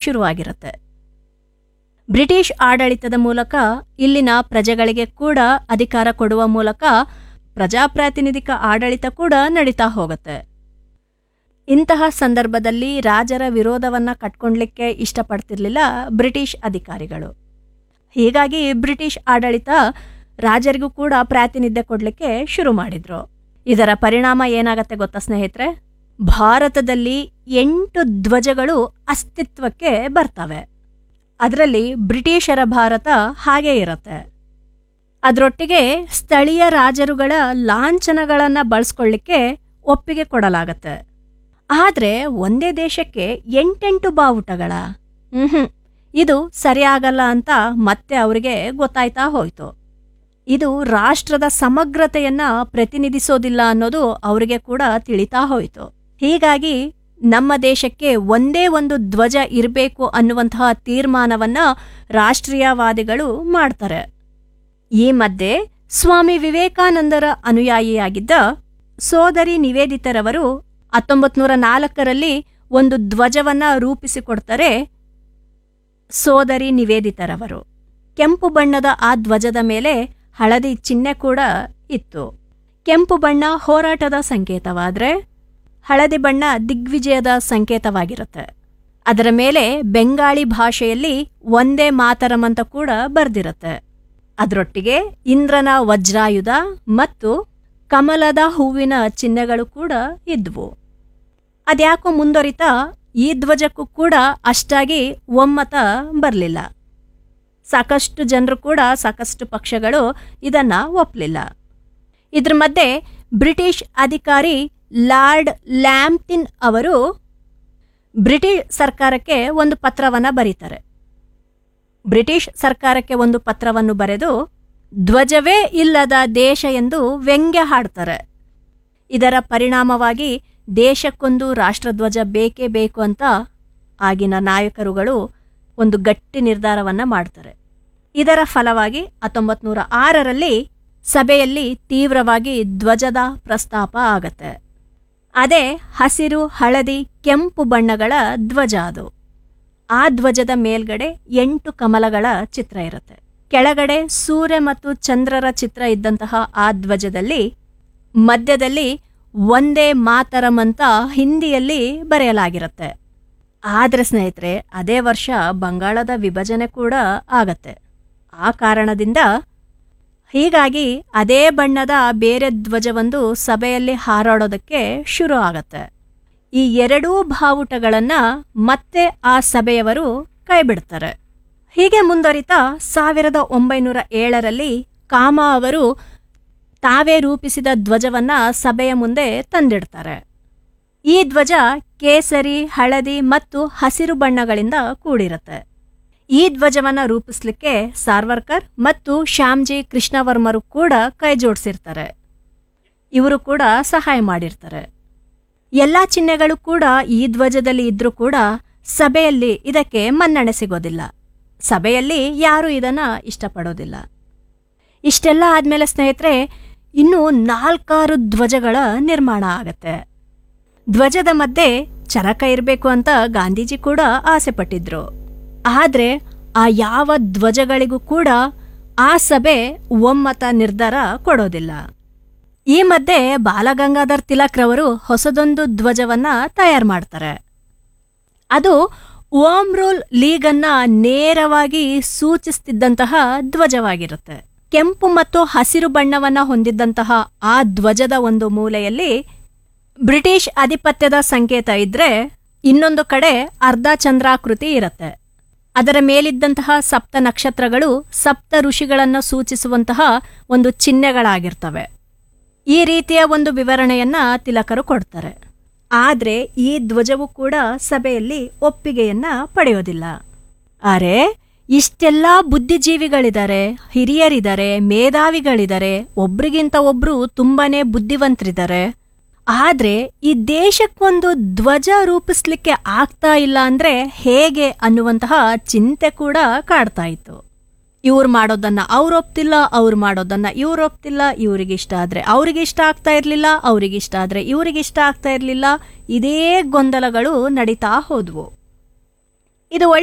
ಶುರುವಾಗಿರುತ್ತೆ British ಆಡಳಿತದ ಮೂಲಕ ಇಲ್ಲಿನ ಪ್ರಜೆಗಳಿಗೆ ಕೂಡ ಅಧಿಕಾರ ಕೊಡುವ ಮೂಲಕ ಪ್ರಜಾಪ್ರಾತಿನಿಧಿಕ ಆಡಳಿತ ಕೂಡ ನಡೀತಾ ಹೋಗುತ್ತೆ ಇಂತಹ ಸಂದರ್ಭದಲ್ಲಿ ರಾಜರ ವಿರೋಧವನ್ನ ಕಟ್ಕೊಳ್ಲಿಕ್ಕೆ ಇಷ್ಟಪಡ್ತಿರ್ಲಿಲ್ಲ ಬ್ರಿಟಿಷ್ ಅಧಿಕಾರಿಗಳು ಹೀಗಾಗಿ ಬ್ರಿಟಿಷ್ ಆಡಳಿತ ರಾಜರಿಗೂ ಕೂಡ ಪ್ರಾತಿನಿಧ್ಯ ಕೊಡಲಿಕ್ಕೆ ಶುರು ಮಾಡಿದ್ರು ಇದರ ಪರಿಣಾಮ ಏನಾಗತ್ತೆ ಗೊತ್ತಾ ಸ್ನೇಹಿತರೆ ಭಾರತದಲ್ಲಿ ಎಂಟು ಧ್ವಜಗಳು ಅಸ್ತಿತ್ವಕ್ಕೆ ಬರ್ತವೆ ಅದರಲ್ಲಿ ಬ್ರಿಟಿಷರ ಭಾರತ ಹಾಗೇ ಇರುತ್ತೆ ಅದರೊಟ್ಟಿಗೆ ಸ್ಥಳೀಯ ರಾಜರುಗಳ ಲಾಂಛನಗಳನ್ನು ಬಳಸ್ಕೊಳ್ಳಿಕ್ಕೆ ಒಪ್ಪಿಗೆ ಕೊಡಲಾಗತ್ತೆ ಆದರೆ ಒಂದೇ ದೇಶಕ್ಕೆ ಎಂಟೆಂಟು ಬಾವುಟಗಳ ಹ್ಮ್ ಇದು ಸರಿಯಾಗಲ್ಲ ಅಂತ ಮತ್ತೆ ಅವರಿಗೆ ಗೊತ್ತಾಯ್ತಾ ಹೋಯ್ತು ಇದು ರಾಷ್ಟ್ರದ ಸಮಗ್ರತೆಯನ್ನ ಪ್ರತಿನಿಧಿಸೋದಿಲ್ಲ ಅನ್ನೋದು ಅವರಿಗೆ ಕೂಡ ತಿಳಿತಾ ಹೋಯಿತು ಹೀಗಾಗಿ ನಮ್ಮ ದೇಶಕ್ಕೆ ಒಂದೇ ಒಂದು ಧ್ವಜ ಇರಬೇಕು ಅನ್ನುವಂತಹ ತೀರ್ಮಾನವನ್ನ ರಾಷ್ಟ್ರೀಯವಾದಿಗಳು ಮಾಡ್ತಾರೆ ಈ ಮಧ್ಯೆ ಸ್ವಾಮಿ ವಿವೇಕಾನಂದರ ಅನುಯಾಯಿಯಾಗಿದ್ದ ಸೋದರಿ ನಿವೇದಿತರವರು ಹತ್ತೊಂಬತ್ ನೂರ ನಾಲ್ಕರಲ್ಲಿ ಒಂದು ಧ್ವಜವನ್ನ ರೂಪಿಸಿಕೊಡ್ತಾರೆ ಸೋದರಿ ನಿವೇದಿತರವರು ಕೆಂಪು ಬಣ್ಣದ ಆ ಧ್ವಜದ ಮೇಲೆ ಹಳದಿ ಚಿಹ್ನೆ ಕೂಡ ಇತ್ತು ಕೆಂಪು ಬಣ್ಣ ಹೋರಾಟದ ಸಂಕೇತವಾದ್ರೆ ಹಳದಿ ಬಣ್ಣ ದಿಗ್ವಿಜಯದ ಸಂಕೇತವಾಗಿರುತ್ತೆ ಅದರ ಮೇಲೆ ಬೆಂಗಾಳಿ ಭಾಷೆಯಲ್ಲಿ ಒಂದೇ ಮಾತರಂ ಅಂತ ಕೂಡ ಬರ್ದಿರುತ್ತೆ ಅದರೊಟ್ಟಿಗೆ ಇಂದ್ರನ ವಜ್ರಾಯುಧ ಮತ್ತು ಕಮಲದ ಹೂವಿನ ಚಿಹ್ನೆಗಳು ಕೂಡ ಇದ್ವು ಅದ್ಯಾಕೋ ಮುಂದುವರಿತಾ ಈ ಧ್ವಜಕ್ಕೂ ಕೂಡ ಅಷ್ಟಾಗಿ ಒಮ್ಮತ ಬರಲಿಲ್ಲ ಸಾಕಷ್ಟು ಜನರು ಕೂಡ ಸಾಕಷ್ಟು ಪಕ್ಷಗಳು ಇದನ್ನ ಒಪ್ಪಲಿಲ್ಲ ಇದ್ರ ಮಧ್ಯೆ ಬ್ರಿಟಿಷ್ ಅಧಿಕಾರಿ ಲಾರ್ಡ್ ಲ್ಯಾಂಪ್ಟಿನ್ ಅವರು ಬ್ರಿಟಿಷ್ ಸರ್ಕಾರಕ್ಕೆ ಒಂದು ಪತ್ರವನ್ನ ಬರೀತಾರೆ ಬ್ರಿಟಿಷ್ ಸರ್ಕಾರಕ್ಕೆ ಒಂದು ಪತ್ರವನ್ನು ಬರೆದು ಧ್ವಜವೇ ಇಲ್ಲದ ದೇಶ ಎಂದು ವ್ಯಂಗ್ಯ ಹಾಡ್ತಾರೆ ಇದರ ಪರಿಣಾಮವಾಗಿ ದೇಶಕ್ಕೊಂದು ರಾಷ್ಟ್ರಧ್ವಜ ಬೇಕೇ ಬೇಕು ಅಂತ ಆಗಿನ ನಾಯಕರುಗಳು ಒಂದು ಗಟ್ಟಿ ನಿರ್ಧಾರವನ್ನ ಮಾಡ್ತಾರೆ ಇದರ ಫಲವಾಗಿ ಹತ್ತೊಂಬತ್ ನೂರ ಆರರಲ್ಲಿ ಸಭೆಯಲ್ಲಿ ತೀವ್ರವಾಗಿ ಧ್ವಜದ ಪ್ರಸ್ತಾಪ ಆಗತ್ತೆ ಅದೇ ಹಸಿರು ಹಳದಿ ಕೆಂಪು ಬಣ್ಣಗಳ ಧ್ವಜ ಅದು ಆ ಧ್ವಜದ ಮೇಲ್ಗಡೆ ಎಂಟು ಕಮಲಗಳ ಚಿತ್ರ ಇರುತ್ತೆ ಕೆಳಗಡೆ ಸೂರ್ಯ ಮತ್ತು ಚಂದ್ರರ ಚಿತ್ರ ಇದ್ದಂತಹ ಆ ಧ್ವಜದಲ್ಲಿ ಮಧ್ಯದಲ್ಲಿ ಒಂದೇ ಮಾತರಂ ಅಂತ ಹಿಂದಿಯಲ್ಲಿ ಬರೆಯಲಾಗಿರುತ್ತೆ ಆದ್ರೆ ಸ್ನೇಹಿತರೆ ಅದೇ ವರ್ಷ ಬಂಗಾಳದ ವಿಭಜನೆ ಕೂಡ ಆಗತ್ತೆ ಆ ಕಾರಣದಿಂದ ಹೀಗಾಗಿ ಅದೇ ಬಣ್ಣದ ಬೇರೆ ಧ್ವಜವೊಂದು ಸಭೆಯಲ್ಲಿ ಹಾರಾಡೋದಕ್ಕೆ ಶುರು ಆಗತ್ತೆ ಈ ಎರಡೂ ಬಾವುಟಗಳನ್ನ ಮತ್ತೆ ಆ ಸಭೆಯವರು ಕೈಬಿಡ್ತಾರೆ ಹೀಗೆ ಮುಂದುವರಿತಾ ಸಾವಿರದ ಒಂಬೈನೂರ ಏಳರಲ್ಲಿ ಕಾಮ ಅವರು ತಾವೇ ರೂಪಿಸಿದ ಧ್ವಜವನ್ನ ಸಭೆಯ ಮುಂದೆ ತಂದಿಡ್ತಾರೆ ಈ ಧ್ವಜ ಕೇಸರಿ ಹಳದಿ ಮತ್ತು ಹಸಿರು ಬಣ್ಣಗಳಿಂದ ಕೂಡಿರುತ್ತೆ ಈ ಧ್ವಜವನ್ನ ರೂಪಿಸ್ಲಿಕ್ಕೆ ಸಾರ್ವರ್ಕರ್ ಮತ್ತು ಶ್ಯಾಮ್ಜಿ ಕೃಷ್ಣವರ್ಮರು ಕೂಡ ಕೈ ಜೋಡಿಸಿರ್ತಾರೆ ಇವರು ಕೂಡ ಸಹಾಯ ಮಾಡಿರ್ತಾರೆ ಎಲ್ಲಾ ಚಿಹ್ನೆಗಳು ಕೂಡ ಈ ಧ್ವಜದಲ್ಲಿ ಇದ್ರೂ ಕೂಡ ಸಭೆಯಲ್ಲಿ ಇದಕ್ಕೆ ಮನ್ನಣೆ ಸಿಗೋದಿಲ್ಲ ಸಭೆಯಲ್ಲಿ ಯಾರೂ ಇದನ್ನ ಇಷ್ಟಪಡೋದಿಲ್ಲ ಇಷ್ಟೆಲ್ಲ ಆದ್ಮೇಲೆ ಸ್ನೇಹಿತರೆ ಇನ್ನು ನಾಲ್ಕಾರು ಧ್ವಜಗಳ ನಿರ್ಮಾಣ ಆಗತ್ತೆ ಧ್ವಜದ ಮಧ್ಯೆ ಚರಕ ಇರಬೇಕು ಅಂತ ಗಾಂಧೀಜಿ ಕೂಡ ಆಸೆ ಪಟ್ಟಿದ್ರು ಆದ್ರೆ ಆ ಯಾವ ಧ್ವಜಗಳಿಗೂ ಕೂಡ ಆ ಸಭೆ ಒಮ್ಮತ ನಿರ್ಧಾರ ಕೊಡೋದಿಲ್ಲ ಈ ಮಧ್ಯೆ ಬಾಲಗಂಗಾಧರ್ ತಿಲಕ್ರವರು ಹೊಸದೊಂದು ಧ್ವಜವನ್ನ ತಯಾರು ಮಾಡ್ತಾರೆ ಅದು ಓಂ ರೂಲ್ ಲೀಗನ್ನ ನೇರವಾಗಿ ಸೂಚಿಸ್ತಿದ್ದಂತಹ ಧ್ವಜವಾಗಿರುತ್ತೆ ಕೆಂಪು ಮತ್ತು ಹಸಿರು ಬಣ್ಣವನ್ನ ಹೊಂದಿದ್ದಂತಹ ಆ ಧ್ವಜದ ಒಂದು ಮೂಲೆಯಲ್ಲಿ ಬ್ರಿಟಿಷ್ ಆಧಿಪತ್ಯದ ಸಂಕೇತ ಇದ್ರೆ ಇನ್ನೊಂದು ಕಡೆ ಅರ್ಧ ಚಂದ್ರಾಕೃತಿ ಇರುತ್ತೆ ಅದರ ಮೇಲಿದ್ದಂತಹ ಸಪ್ತ ನಕ್ಷತ್ರಗಳು ಸಪ್ತ ಋಷಿಗಳನ್ನು ಸೂಚಿಸುವಂತಹ ಒಂದು ಚಿಹ್ನೆಗಳಾಗಿರ್ತವೆ ಈ ರೀತಿಯ ಒಂದು ವಿವರಣೆಯನ್ನ ತಿಲಕರು ಕೊಡ್ತಾರೆ ಆದ್ರೆ ಈ ಧ್ವಜವು ಕೂಡ ಸಭೆಯಲ್ಲಿ ಒಪ್ಪಿಗೆಯನ್ನ ಪಡೆಯೋದಿಲ್ಲ ಅರೆ ಇಷ್ಟೆಲ್ಲ ಬುದ್ಧಿಜೀವಿಗಳಿದ್ದಾರೆ ಹಿರಿಯರಿದ್ದಾರೆ ಮೇಧಾವಿಗಳಿದ್ದಾರೆ ಒಬ್ರಿಗಿಂತ ಒಬ್ರು ತುಂಬಾನೇ ಬುದ್ಧಿವಂತರಿದ್ದಾರೆ ಆದ್ರೆ ಈ ದೇಶಕ್ಕೊಂದು ಧ್ವಜ ರೂಪಿಸ್ಲಿಕ್ಕೆ ಆಗ್ತಾ ಇಲ್ಲ ಅಂದ್ರೆ ಹೇಗೆ ಅನ್ನುವಂತಹ ಚಿಂತೆ ಕೂಡ ಕಾಡ್ತಾ ಇತ್ತು ಇವ್ರು ಮಾಡೋದನ್ನ ಅವ್ರು ಒಪ್ತಿಲ್ಲ ಅವ್ರು ಮಾಡೋದನ್ನ ಇವ್ರು ಒಪ್ತಿಲ್ಲ ಇವ್ರಿಗಿಷ್ಟ ಆದ್ರೆ ಅವ್ರಿಗಿಷ್ಟ ಆಗ್ತಾ ಇರ್ಲಿಲ್ಲ ಅವ್ರಿಗಿಷ್ಟ ಆದ್ರೆ ಇವ್ರಿಗಿಷ್ಟ ಆಗ್ತಾ ಇರ್ಲಿಲ್ಲ ಇದೇ ಗೊಂದಲಗಳು ನಡೀತಾ ಹೋದ್ವು ಇದು